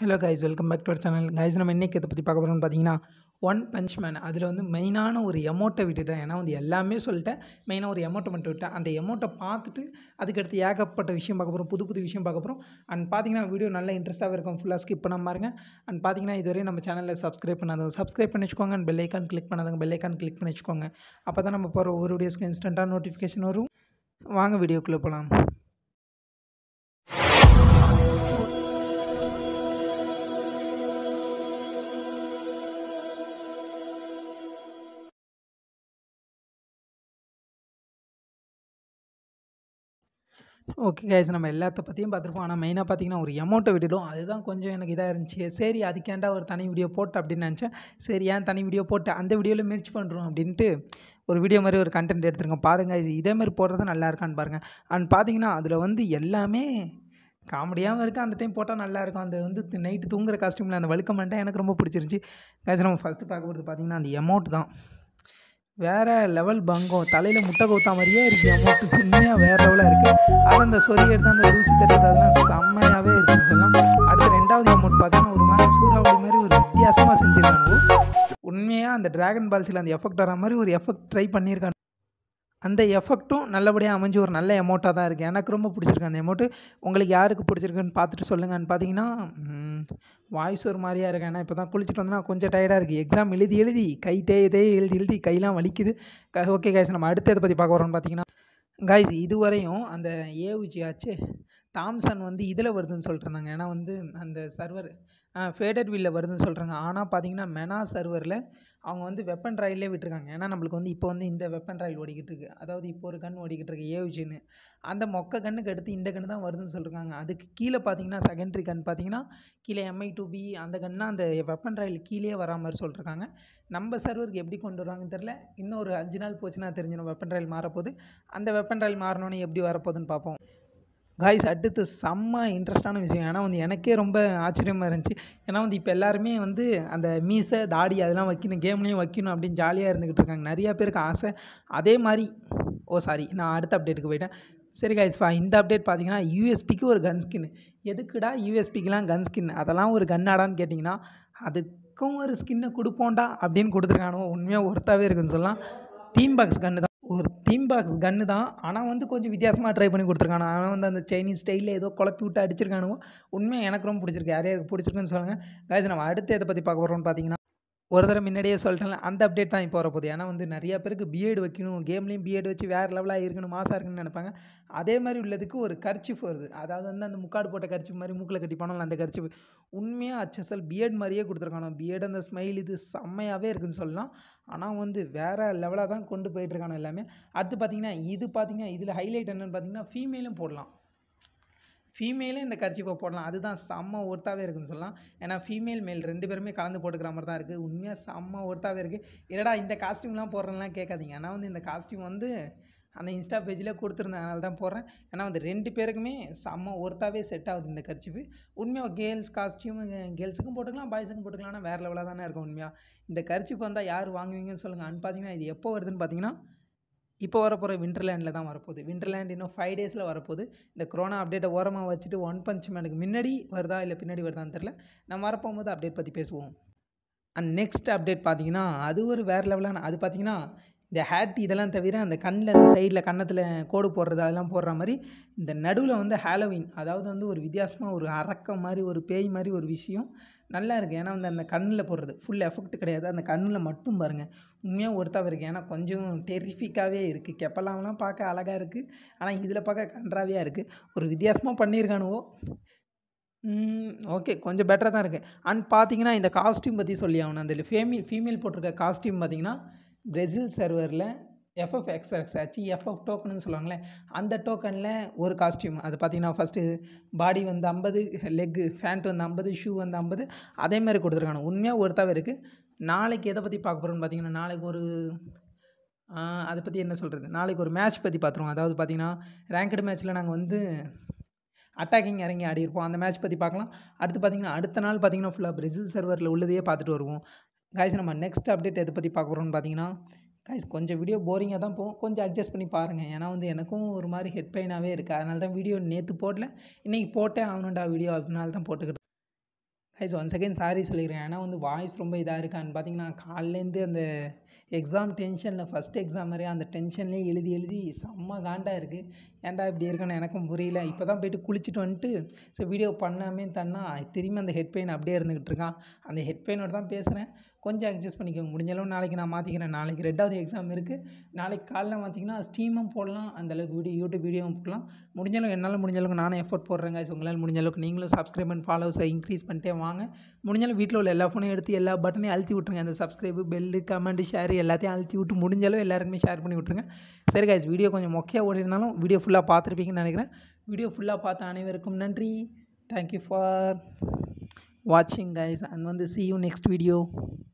hello guys welcome back to our channel guys நம்ம இன்றைக்கி இதை பற்றி பார்க்க போகிறோம்னு பார்த்தீங்கன்னா ஒன் பஞ்ச் மேன் அதில் வந்து மெயினான ஒரு எமௌண்ட்டை விட்டுட்டேன் ஏன்னா வந்து எல்லாமே சொல்லிட்டேன் மெயினாக ஒரு எமௌண்ட்டை மட்டும் விட்டேன் அந்த எமௌண்ட்டை பார்த்துட்டு அதுக்கடுத்து ஏகப்பட்ட விஷயம் பார்க்க போகிறோம் புது புது விஷயம் பார்க்க போகிறோம் அண்ட் பார்த்தீங்கன்னா வீடியோ நல்ல இன்ட்ரெஸ்ட்டாகவே இருக்கும் ஃபுல்லாக ஸ்கிப் பண்ணாம பாருங்க அண்ட் பார்த்தீங்கன்னா இதுவரை நம்ம சேனலில் சப்ஸ்கிரைப் பண்ணாதவங்க சப்ஸ்கிரைப் பண்ணி வச்சுக்கோங்க அண்ட் பெல் ஐக்கான் கிளிக் பண்ணாதவங்க பெல் ஐக்கான் கிளிக் பண்ணி வச்சுக்கோங்க அப்போ தான் நம்ம போகிற ஒவ்வொரு வீடியோஸ்க்கு இன்ஸ்டண்ட்டாக நோட்டிஃபிகேஷன் வரும் வாங்க வீடியோக்குள்ளே போகலாம் ஓகே கைஸ் நம்ம எல்லாத்த பற்றியும் பார்த்துருப்போம் ஆனால் மெயினாக பார்த்தீங்கன்னா ஒரு எமௌண்ட்டை விட்டுடும் அதுதான் கொஞ்சம் எனக்கு இதாக இருந்துச்சு சரி அதுக்கேண்டா ஒரு தனி வீடியோ போட்டு அப்படின்னு நினச்சேன் சரி ஏன் தனி வீடியோ போட்டு அந்த வீடியோவில் முயற்சி பண்ணுறோம் அப்படின்ட்டு ஒரு வீடியோ மாதிரி ஒரு கண்டென்ட் எடுத்துருக்கோம் பாருங்கள் இது இதே மாதிரி போடுறது நல்லா இருக்கான்னு பாருங்கள் அண்ட் பார்த்தீங்கன்னா அதில் வந்து எல்லாமே காமெடியாகவும் இருக்குது அந்த டைம் போட்டால் நல்லா இருக்கும் அந்த வந்து நைட்டு தூங்குற காஸ்டியூமில் அந்த வழுக்க மாட்டேன் எனக்கு ரொம்ப பிடிச்சிருந்துச்சி கைஸ் நம்ம ஃபஸ்ட்டு பார்க்க போகிறது பார்த்தீங்கன்னா அந்த எமௌண்ட் தான் வேறு லெவல் பங்கம் தலையில் முட்டை கவுத்தா மாதிரியே இருக்குது அமௌண்ட் உண்மையாக வேறு லெவலாக இருக்குது அது அந்த சொறி எடுத்து அந்த தூசி தட்டுறது அதெல்லாம் செம்மையாகவே இருக்குன்னு சொல்லலாம் அடுத்து ரெண்டாவது அமௌண்ட் பார்த்தீங்கன்னா ஒரு மாதிரி சூறாவளி மாதிரி ஒரு வித்தியாசமாக செஞ்சுருக்கானுவோ உண்மையாக அந்த ட்ராகன் பால்ஸில் அந்த எஃபெக்ட் வர மாதிரி ஒரு எஃபெக்ட் ட்ரை பண்ணியிருக்காங்க அந்த எஃபெக்ட்டும் நல்லபடியாக அமைஞ்சு ஒரு நல்ல எமௌண்ட்டாக தான் இருக்குது எனக்கு ரொம்ப பிடிச்சிருக்கு அந்த எமௌண்ட்டு உங்களுக்கு யாருக்கு பிடிச்சிருக்குன்னு பார்த்துட்டு சொல்லுங்கன்னு பார்த்தீங்கன்னா வாய்ஸ் ஒரு மாதிரியா இருக்கு ஏன்னா இப்போ தான் குளிச்சுட்டு வந்தோன்னா கொஞ்சம் டயர்டாக இருக்குது எக்ஸாம் எழுதி எழுதி கை தேய தேய எழுதி எழுதி கையெல்லாம் வலிக்குது ஓகே கைஸ் நம்ம அடுத்து எதை பற்றி பார்க்க வரோம்னு பார்த்தீங்கன்னா கைஸ் இதுவரையும் அந்த ஏவுஜி ஆச்சு தாம்சன் வந்து இதில் வருதுன்னு சொல்லிட்டு இருந்தாங்க ஏன்னா வந்து அந்த சர்வர் ஃபேடட் வீலில் வருதுன்னு சொல்கிறாங்க ஆனால் பார்த்தீங்கன்னா மெனா சர்வரில் அவங்க வந்து வெப்பன் ட்ராயிலே விட்டுருக்காங்க ஏன்னா நம்மளுக்கு வந்து இப்போ வந்து இந்த வெப்பன் ட்ராயில் ஓடிக்கிட்டு இருக்கு அதாவது இப்போ ஒரு கன் ஓடிக்கிட்டு இருக்கு ஏவுஜின்னு அந்த மொக்க கண்ணுக்கு அடுத்து இந்த கன்று தான் வருதுன்னு சொல்லியிருக்காங்க அதுக்கு கீழே பார்த்தீங்கன்னா செகண்டரி கன் பார்த்தீங்கன்னா கீழே எம்ஐ டூ பி அந்த கன்னா அந்த வெப்பன் ட்ராயில் கீழே வரா மாதிரி சொல்லியிருக்காங்க நம்ம சர்வருக்கு எப்படி கொண்டு வருவாங்கன்னு தெரில இன்னும் ஒரு அஞ்சு நாள் போச்சுன்னா தெரிஞ்சிடும் வெப்பன் ட்ராயில் மாறப்போகுது அந்த வெப்பன் ட்ராயில் மாறினோன்னே எப்படி வரப்போகுதுன்னு பார்ப்போம் காய்ஸ் அடுத்து செம்ம இன்ட்ரெஸ்டான விஷயம் ஏன்னா வந்து எனக்கே ரொம்ப ஆச்சரியமாக இருந்துச்சு ஏன்னா வந்து இப்போ எல்லாருமே வந்து அந்த மீசை தாடி அதெல்லாம் வைக்கணும் கேம்லேயும் வைக்கணும் அப்படின்னு ஜாலியாக இருந்துக்கிட்டு இருக்காங்க நிறையா பேருக்கு ஆசை அதே மாதிரி ஓ சாரி நான் அடுத்த அப்டேட்டுக்கு போயிட்டேன் சரி காய்ஸ் பா இந்த அப்டேட் பார்த்தீங்கன்னா யூஎஸ்பிக்கு ஒரு கன் ஸ்கின் எதுக்குடா யூஎஸ்பிக்கெலாம் கன் ஸ்கின் அதெல்லாம் ஒரு கன்னாடான்னு கேட்டிங்கன்னா அதுக்கும் ஒரு ஸ்கின்னை கொடுப்போண்டா அப்படின்னு கொடுத்துருக்கானோ உண்மையாக ஒருத்தாவே இருக்குன்னு சொல்லலாம் தீம் பாக்ஸ் கன்று தான் ஒரு தீம் பாக்ஸ் கன்று தான் ஆனால் வந்து கொஞ்சம் வித்தியாசமாக ட்ரை பண்ணி கொடுத்துருக்கானு ஆனால் வந்து அந்த சைனீஸ் ஸ்டைலில் ஏதோ குழப்பி விட்டு அடிச்சிருக்கானுவோ உண்மையாக எனக்கு ரொம்ப பிடிச்சிருக்கு யார் யாருக்கு பிடிச்சிருக்குன்னு சொல்லுங்கள் காய்ஸ் நம்ம அடுத்து எதை பற்றி பார்க்க போகிறோம்னு பார்த்தீங்கன்னா ஒரு தடவை முன்னாடியே சொல்லிட்டேன்ல அந்த அப்டேட் தான் இப்போ வரப்போகுது ஏன்னா வந்து நிறையா பேருக்கு பிஎட் வைக்கணும் கேம்லேயும் பிஎட் வச்சு வேறு லெவலாக இருக்கணும் மாசாக இருக்குன்னு நினைப்பாங்க அதே மாதிரி உள்ளதுக்கு ஒரு கர்ச்சிஃப் வருது அதாவது வந்து அந்த முக்காடு போட்ட கர்ச்சிஃப் மாதிரி மூக்கில் கட்டி போனாலும் அந்த கர்ச்சிஃப் உண்மையாக ஹச்எஸ்எல் பிஎட் மாதிரியே கொடுத்துருக்கானோ பிஎட் அந்த ஸ்மைல் இது செம்மையாகவே இருக்குன்னு சொல்லலாம் ஆனால் வந்து வேறு லெவலாக தான் கொண்டு போயிட்டுருக்கானோ எல்லாமே அடுத்து பார்த்தீங்கன்னா இது பார்த்தீங்கன்னா இதில் ஹைலைட் என்னென்னு பார்த்தீங்கன்னா ஃபீமேலும் போடலாம் ஃபீமேலும் இந்த கர்ச்சிப்பை போடலாம் அதுதான் செம்ம ஒர்த்தாகவே இருக்குன்னு சொல்லலாம் ஏன்னா ஃபீமேல் மேல் ரெண்டு பேருமே கலந்து போட்டுக்கிற மாதிரி தான் இருக்குது உண்மையாக செம்ம ஒர்த்தாகவே இருக்குது என்னடா இந்த காஸ்டியூம்லாம் போடுறேன்லாம் கேட்காதீங்க ஆனால் வந்து இந்த காஸ்டியூம் வந்து அந்த இன்ஸ்டா பேஜில் கொடுத்துருந்தேன் அதனால தான் போடுறேன் ஏன்னா வந்து ரெண்டு பேருக்குமே செம்ம ஒர்த்தாகவே செட் ஆகுது இந்த கர்ச்சிப்பு உண்மையாக கேர்ள்ஸ் காஸ்டியூம் கேர்ள்ஸுக்கும் போட்டுக்கலாம் பாய்ஸுக்கும் போட்டுக்கலாம் ஆனால் வேறு லெவலாக தானே இருக்கும் உண்மையாக இந்த கர்ச்சிப் வந்தால் யார் வாங்குவீங்கன்னு சொல்லுங்கள் அன் பார்த்தீங்கன்னா இது எப்போ வருதுன்னு பார்த்தீங்கன்னா இப்போ வரப்போகிற விண்டர்லேண்டில் தான் வரப்போகுது விண்டர்லேண்ட் இன்னும் ஃபைவ் டேஸில் வரப்போகுது இந்த கொரோனா அப்டேட்டை ஓரமாக வச்சுட்டு ஒன் பஞ்ச் மேனுக்கு முன்னாடி வருதா இல்லை பின்னாடி வருதான்னு தெரில நம்ம வரப்போகும்போது அப்டேட் பற்றி பேசுவோம் அண்ட் நெக்ஸ்ட் அப்டேட் பார்த்தீங்கன்னா அது ஒரு வேறு லெவலான அது பார்த்தீங்கன்னா இந்த ஹேட் இதெல்லாம் தவிர அந்த கண்ணில் அந்த சைடில் கன்னத்தில் கோடு போடுறது அதெல்லாம் போடுற மாதிரி இந்த நடுவில் வந்து ஹாலோவின் அதாவது வந்து ஒரு வித்தியாசமாக ஒரு அரக்கம் மாதிரி ஒரு பேய் மாதிரி ஒரு விஷயம் நல்லா இருக்குது ஏன்னா வந்து அந்த கண்ணில் போடுறது ஃபுல் எஃபெக்ட் கிடையாது அந்த கண்ணில் மட்டும் பாருங்கள் உண்மையாக ஒருத்தாவே இருக்குது ஏன்னா கொஞ்சம் டெரிஃபிக்காகவே இருக்குது கெப்பலாம்லாம் பார்க்க அழகாக இருக்குது ஆனால் இதில் பார்க்க கன்றாவியாக இருக்குது ஒரு வித்தியாசமாக பண்ணியிருக்கானுவோ ஓகே கொஞ்சம் பெட்டராக தான் இருக்குது அண்ட் பார்த்தீங்கன்னா இந்த காஸ்டியூம் பற்றி சொல்லி ஆகணும் அந்த ஃபேமில் ஃபீமேல் போட்டிருக்க காஸ்டியூம் பார்த்தீங்கன்னா பிரேசில் சர்வரில் எஃப்எஃப் எக்ஸ்பிரஸ் ஆச்சு எஃப்எஃப் டோக்கன்னு சொல்லுவாங்களே அந்த டோக்கனில் ஒரு காஸ்டியூம் அது பார்த்தீங்கன்னா ஃபஸ்ட்டு பாடி வந்து ஐம்பது லெக்கு ஃபேண்ட் வந்து ஐம்பது ஷூ வந்து ஐம்பது அதே மாதிரி கொடுத்துருக்காங்க உண்மையாக ஒருத்தாவே இருக்குது நாளைக்கு எதை பற்றி பார்க்க போகிறோம்னு பார்த்தீங்கன்னா நாளைக்கு ஒரு அதை பற்றி என்ன சொல்கிறது நாளைக்கு ஒரு மேட்ச் பற்றி பார்த்துருவோம் அதாவது பார்த்தீங்கன்னா ரேங்கடு மேட்ச்சில் நாங்கள் வந்து அட்டாக்கிங் இறங்கி ஆடி இருப்போம் அந்த மேட்ச் பற்றி பார்க்கலாம் அடுத்து பார்த்தீங்கன்னா அடுத்த நாள் பார்த்தீங்கன்னா ஃபுல்லாக பிரேசில் சர்வரில் உள்ளதையே பார்த்துட்டு வருவோம் காய்ஸ் நம்ம நெக்ஸ்ட் அப்டேட் எதை பற்றி பார்க்க போகிறோம்னு பார்த்தீங்கன்னா கைஸ் கொஞ்சம் வீடியோ போரிங்காக தான் போகும் கொஞ்சம் அட்ஜஸ்ட் பண்ணி பாருங்கள் ஏன்னா வந்து எனக்கும் ஒரு மாதிரி ஹெட் பெயினாகவே இருக்குது அதனால தான் வீடியோ நேற்று போடல இன்றைக்கி போட்டே ஆகணும்டா வீடியோ அதனால தான் போட்டுக்கிட்டு கைஸ் ஒன் செகண்ட் சாரி சொல்லிக்கிறேன் ஏன்னா வந்து வாய்ஸ் ரொம்ப இதாக இருக்கான்னு பார்த்தீங்கன்னா காலையிலேருந்து அந்த எக்ஸாம் டென்ஷனில் ஃபஸ்ட் எக்ஸாம் மாதிரி அந்த டென்ஷன்லேயே எழுதி எழுதி செம்ம காண்டாக இருக்குது ஏன்டா இப்படி இருக்குன்னு எனக்கும் புரியல இப்போ தான் போயிட்டு குளிச்சுட்டு வந்துட்டு சரி வீடியோ பண்ணாமே தன்னா திரும்பி அந்த ஹெட் பெயின் அப்படியே இருந்துக்கிட்டு இருக்கான் அந்த ஹெட் பெயினோட தான் பேசுகிறேன் கொஞ்சம் அட்ஜஸ்ட் பண்ணிக்கோங்க முடிஞ்ச அளவு நாளைக்கு நான் மாற்றிக்கிறேன் நாளைக்கு ரெண்டாவது எக்ஸாம் இருக்குது நாளைக்கு காலைல பார்த்தீங்கன்னா ஸ்டீமும் போடலாம் அந்தளவுக்கு வீடியோ யூடியூப் வீடியோவும் போடலாம் முடிஞ்ச அளவுக்கு என்னால் முடிஞ்ச அளவுக்கு நானும் எஃபோர்ட் போடுறேன் guys உங்களால் முடிஞ்ச அளவுக்கு நீங்களும் சப்ஸ்கிரைப் அண்ட் ஃபாலோவர்ஸை இன்க்ரீஸ் பண்ணிட்டே வாங்க முடிஞ்ச அளவு வீட்டில் உள்ள எல்லா ஃபோனையும் எடுத்து எல்லா பட்டனையும் அழுத்தி விட்ருங்க அந்த சப்ஸ்கிரைபு பெல்லு கமெண்ட் ஷேர் எல்லாத்தையும் அழுத்தி விட்டு முடிஞ்ச அளவு எல்லாருக்குமே ஷேர் பண்ணி விட்ருங்க சரி guys வீடியோ கொஞ்சம் மொக்கையாக ஓடி இருந்தாலும் வீடியோ ஃபுல்லாக பார்த்துருப்பீங்கன்னு நினைக்கிறேன் வீடியோ ஃபுல்லாக பார்த்த அனைவருக்கும் நன்றி தேங்க்யூ ஃபார் வாட்சிங் guys அண்ட் வந்து see you next video